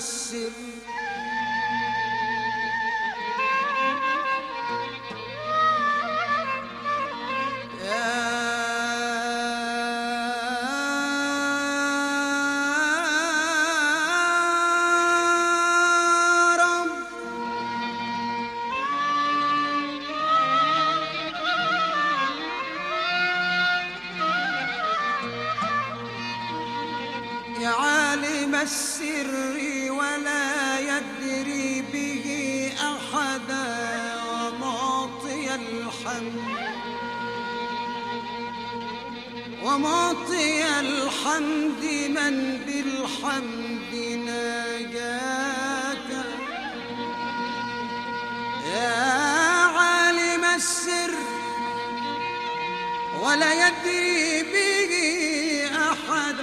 السر يا رب يا عالم السر ولا يدري به أحدا ومعطي الحمد ومعطي الحمد من بالحمد ناجاك يا عالم السر ولا يدري به أحد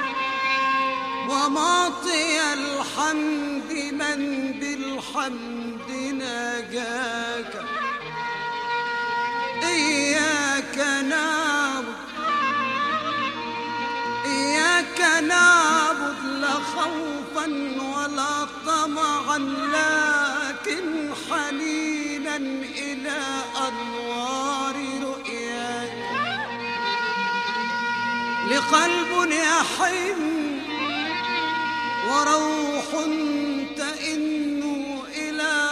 ومعطي الحمد من بالحمد ناجاك إياك نعبد إياك نعبد لا خوفا ولا طمعا لكن حنينا إلى أنوار رؤياك لقلب يحن وروح تئن إلى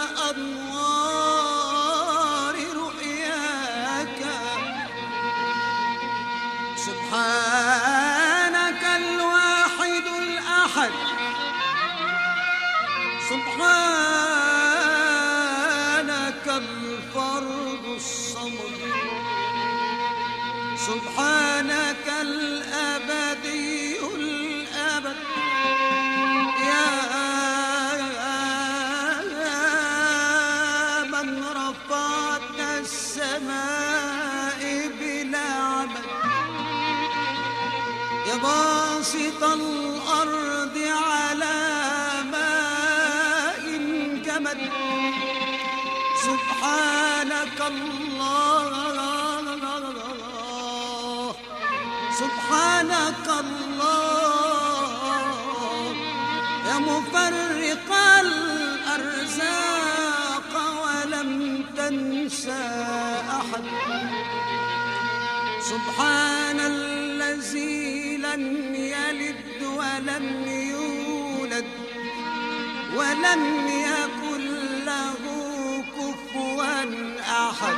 أنوار رؤياك سبحانك الواحد الأحد سبحانك الفرد الصمد سبحانك الأبدي الأبد يا من رفعت السماء بلا عمد يا باسط الأرض على ماء جمد سبحانك الله سبحانك الله يا مفرق الأرزاق ولم تنسى أحد سبحان الذي لم يلد ولم يولد ولم يكن له كفوا أحد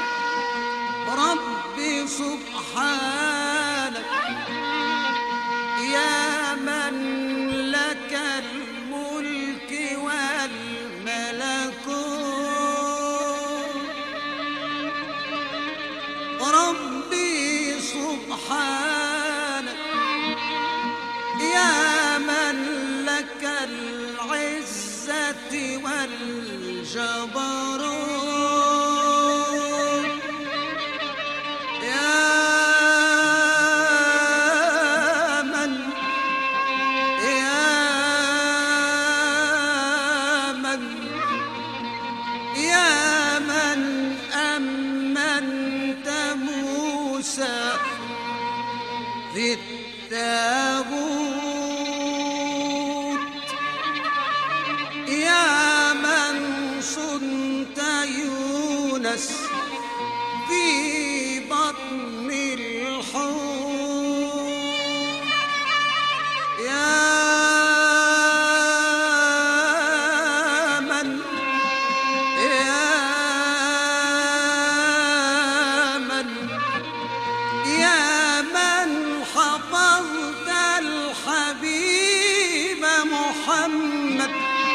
ربي سبحانك يا من لك الملك والملكوت ربي سبحانك يا من لك العزة والجبروت يا من يا من يا من أمنت موسى في التابوت يا من صنت يونس في بطن الحوت يا من يا من يا من حفظت الحبيب محمد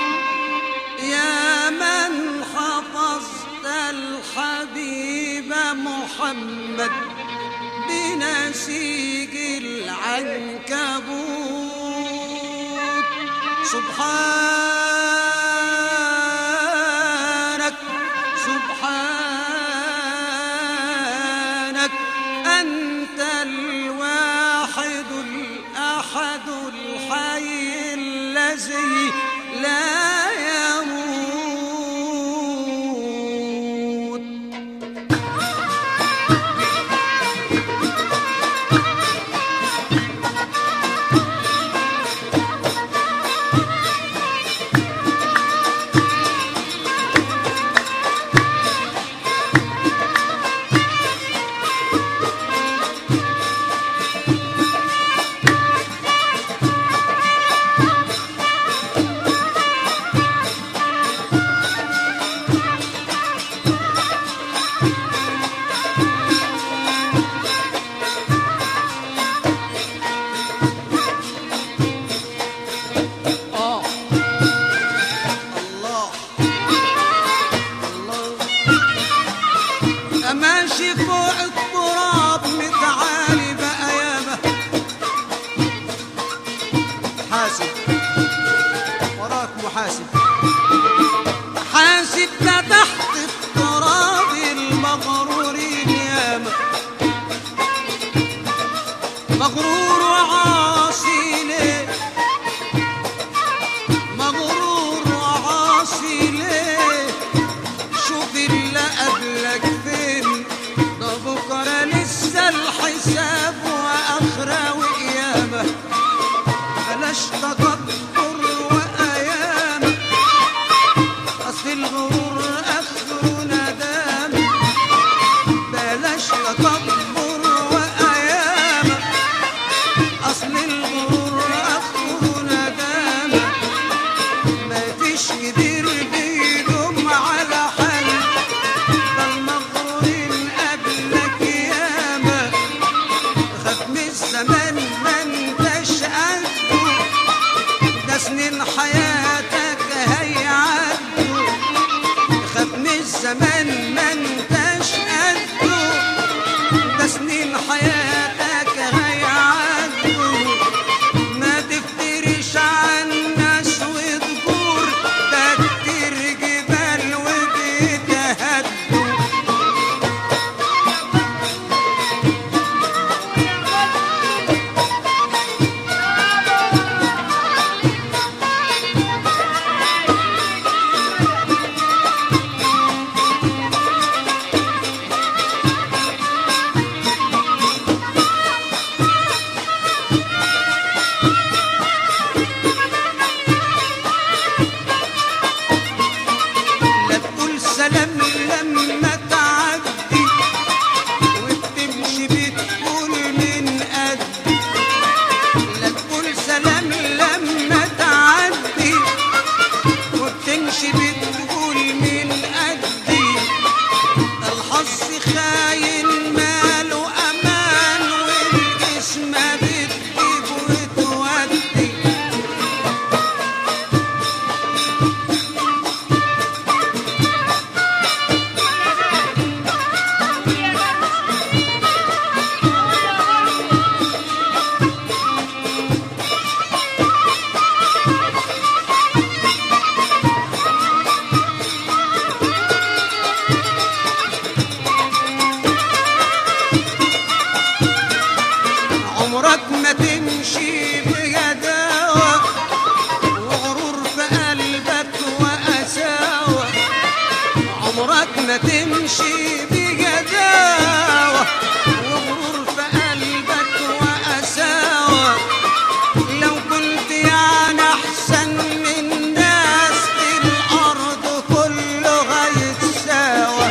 يا من حفظت الحبيب محمد بنسيج العنكبوت سبحانك سبحانك أنت الواحد الأحد الحي الذي لا يموت حاسب حاسب ده تحت التراب المغرورين ياما مغرور وعاصي ليه مغرور وعاصي ليه شوف اللي قبلك فين ده بكره لسه الحساب واخره وقيامه بلاش تكبر وايام اصل الغرور اخره ندام بلاش تكبر وايام اصل الغرور اخره ندام ما فيش كتير بيدوم على حل ده المغرورين قبلك ياما خاف من الزمان ما انتش قده ده سنين حياتك هيعدوا خاف من الزمان ما انتش قده ده سنين حياتك هيعدوا ما تفتريش عن ناس وذكور ده كتير جبال وبيتهدوا لا تقول سلام لما تعدي وبتمشي بتقول من قدي لا تقول سلام لما تعدي وبتمشي بتقول من قدي الحظ خاين ماله امان والاسم بتجيب وتودي عمرك ما تمشي بجداوة وغرور في قلبك وقساوة عمرك ما تمشي بجداوة وغرور في قلبك وقساوة لو كنت يعني أحسن من ناس في الأرض كله هيتساوى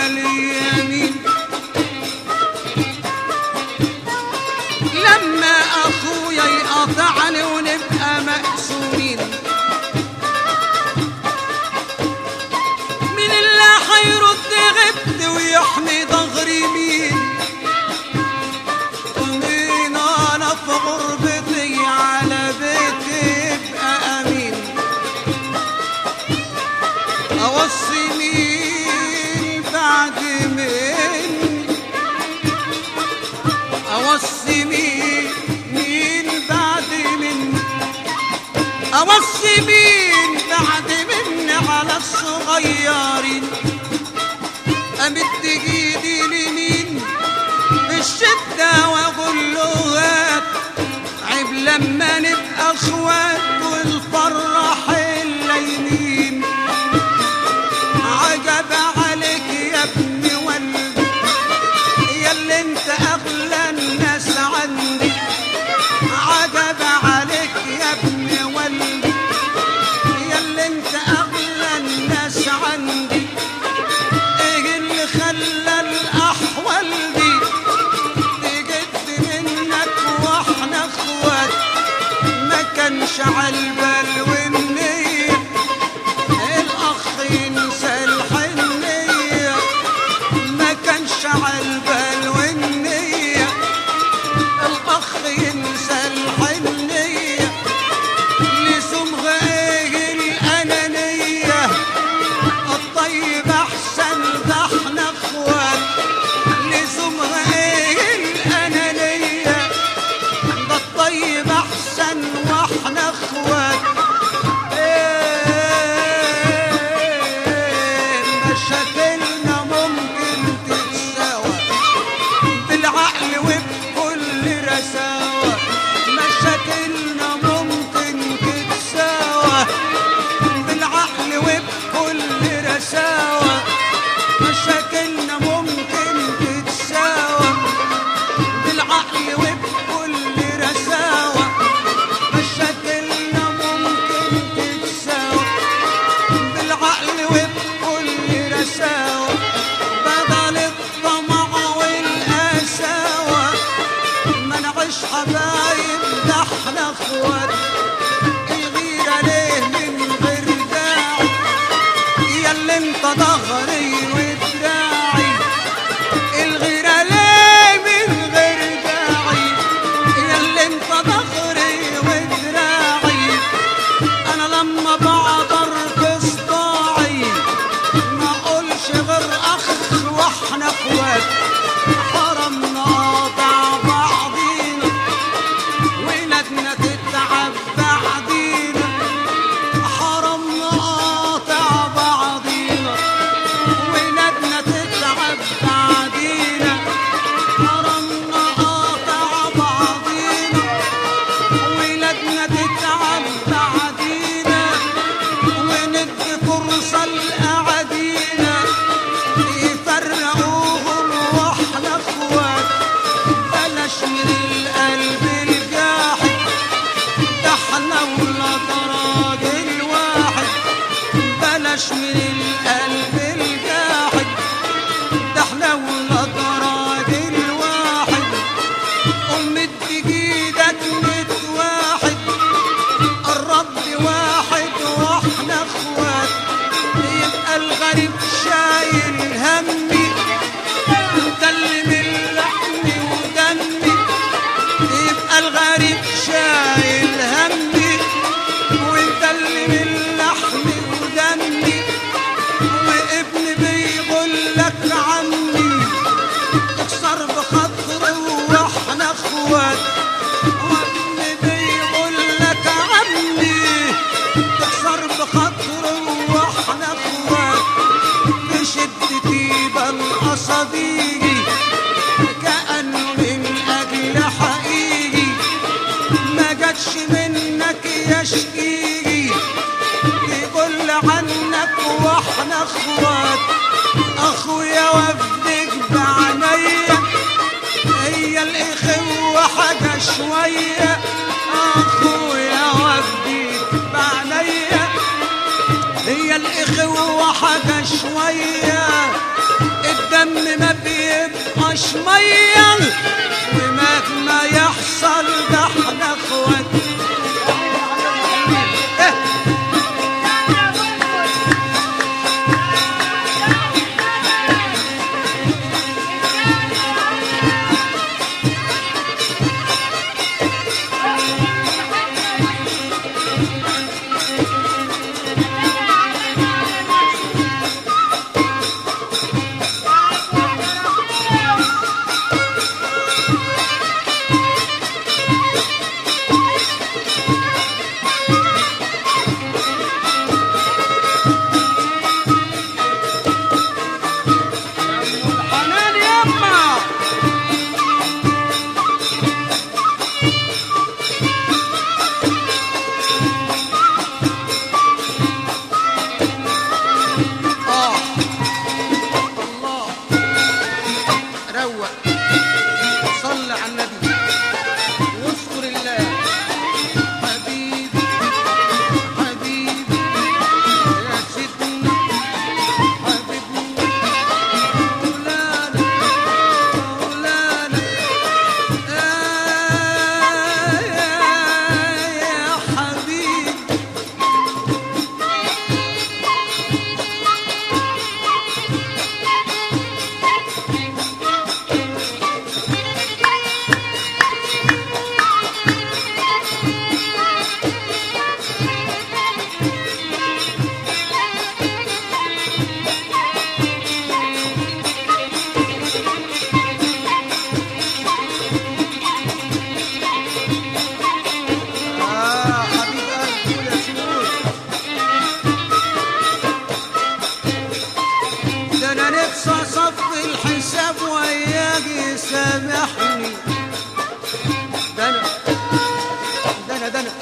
يبقى ليا مين لما اخويا يقطعني ونبقى مقسومين مين اللي هيرد غبت ويحمي ظهري مين ومين انا في غربتي على بيتي يبقى امين اوصي مين بعد مين اوصي مين مين بعد مين اوصي مين بعد من على الصغيرين امد ايدي لمين في الشدة واقول له هات عيب لما نبقى اخوات والفرح الليمين عجب عليك يا ابني والدي يا اللي انت اغلى الناس عندي عجب عليك يا ابني والدي يا اللي انت اغلى الناس عندي ايه اللي خلى الاحوال دي تجد منك واحنا اخوات ما كانش عالبال والنية الاخ ينسى الحنية ما كانش عالبال والنية الاخ ينسى الحنية لسمغ ايه الانانية الطيب احسن ده احنا اخوات لسمغ ايه الانانية ده الطيب احسن واحنا اخوات إيه مشاكلنا ممكن تتساوى بالعقل وبكل رساوة مشاكلنا ممكن تتساوى بالعقل وبكل رساوة مشاكلنا ممكن تتساوى بالعقل وبكل رساوة مشاكلنا ممكن تتساوى بالعقل وبكل رساوة بدل الطمع والقساوة ما نعيش حبايب ده احنا اخوات الغيرة ليه من غير داعي يا اللي انت ظهري ودراعي الغيرة ليه من غير داعي يا اللي انت ظهري ودراعي انا لما بعطر في صداعي ما اقولش غير اخ واحنا اخوات حرمنا قاطع بعضينا ولادنا تتعب بعدينا حرمنا قاطع بعضينا ولادنا تتعب بعدينا حرمنا قاطع بعضينا ولادنا تتعب بعدينا وندي فرصة لأعادينا يفرقوهم واحنا اخوات بلاش من القلب الجاحد ده احنا ولاد راجل واحد بلاش من القلب الجاحد ده احنا ولاد راجل واحد أمة ايدك ميت واحد الرب واحد واحنا اخوات يبقى الغريب شايل همي انت اللي من لحمي ودمي يبقى الغريب شايل همي وانت اللي من لحمي ودمي وابني بيقول لك عمي تكسر بخاطري واحنا اخوات وابني بيقول لك عمي تكسر بخاطري واحنا اخوات في شدتي بالقصديجي كأنه من أجل حقيقي ما جاتش منك يا شقيقي يقول عنك واحنا اخوات اخويا وفدك بعنيا هي الاخوة حاجة شوية اخويا وفدك بعنيا هي الاخوة حاجة شوية صف الحساب وياك يسامحني ده انا ده انا ده انا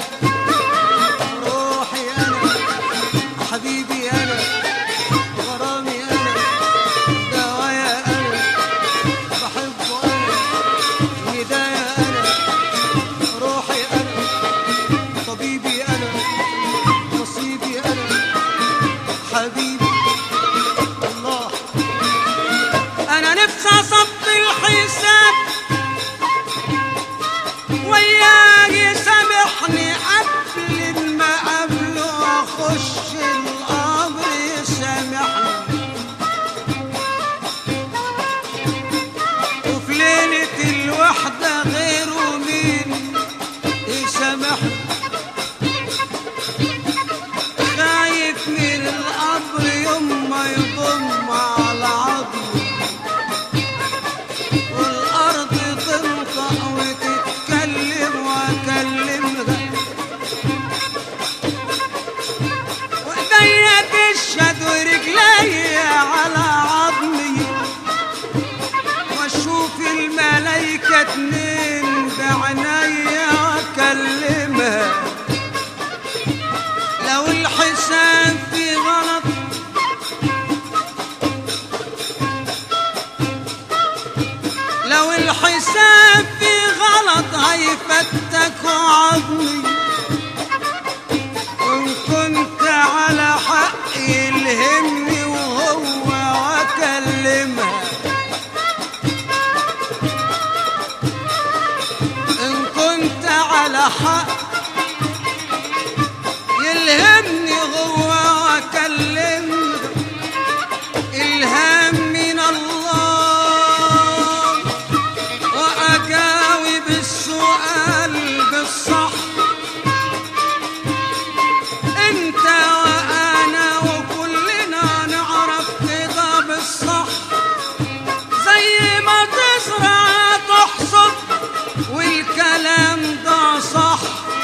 روحي انا حبيبي انا غرامي انا دوايا انا بحبه انا ندايا انا روحي انا طبيبي انا نصيبي انا حبيبي الله انا نفسي اصب الحساب وياك يسامحني قبل ما قبله اخش القبر يسامحني وفي ليلة الوحدة غيره مين يسامحني خايف من القبر يوم ما يضم على عظمي والأرض تنطق وتتكلم وأكلمها وإيديا تشهد ورجليا على عظمي واشوف الملايكة اتنين بعنايا واكلمها لو الحساب في غلط لو الحساب في غلط هيفتك عظمي وان كنت على حق يلهمني وهو واكلمها إن كنت على حق يلهمني هو وأكلمه إلهام من الله وأجاوب السؤال بالصح أنت وأنا وكلنا نعرف كده بالصح زي ما تزرع تحصد والكلام ده صح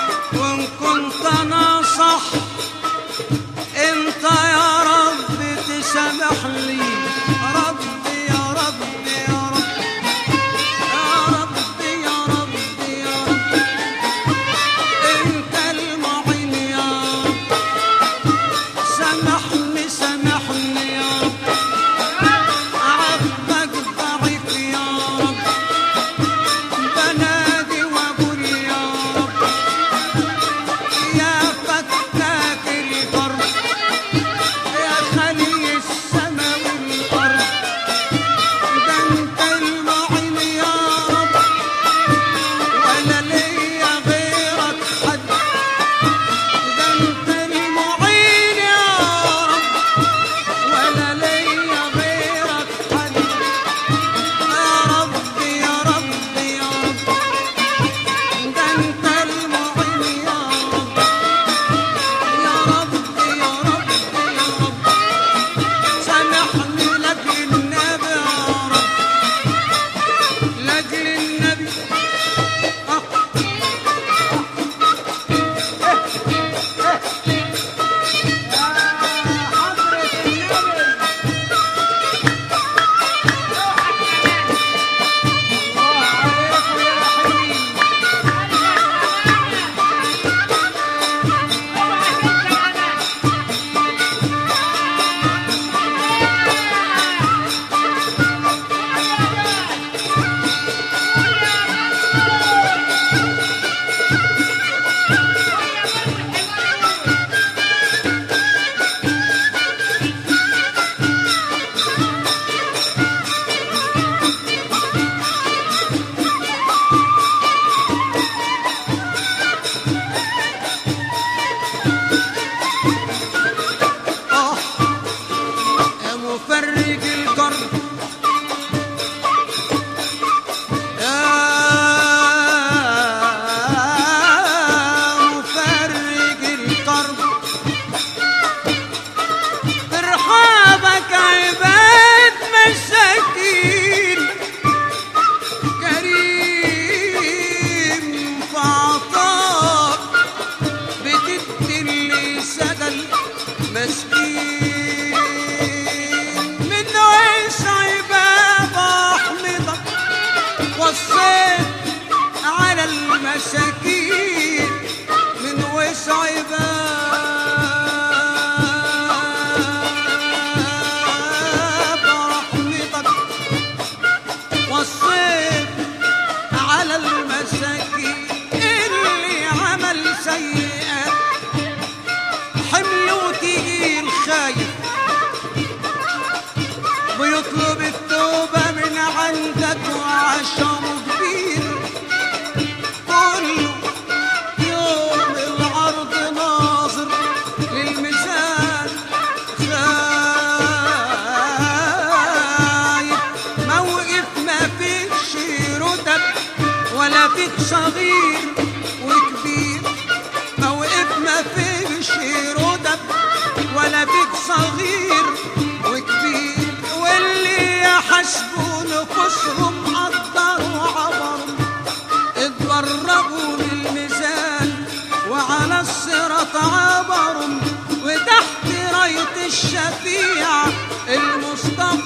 فيك صغير وكبير موقف ما فيش ردب ولا فيك صغير وكبير واللي يحاسبوا نفوسهم قدروا عبروا اتبرقوا بالميزان وعلى الصراط عبروا وتحت راية الشفيع المصطفى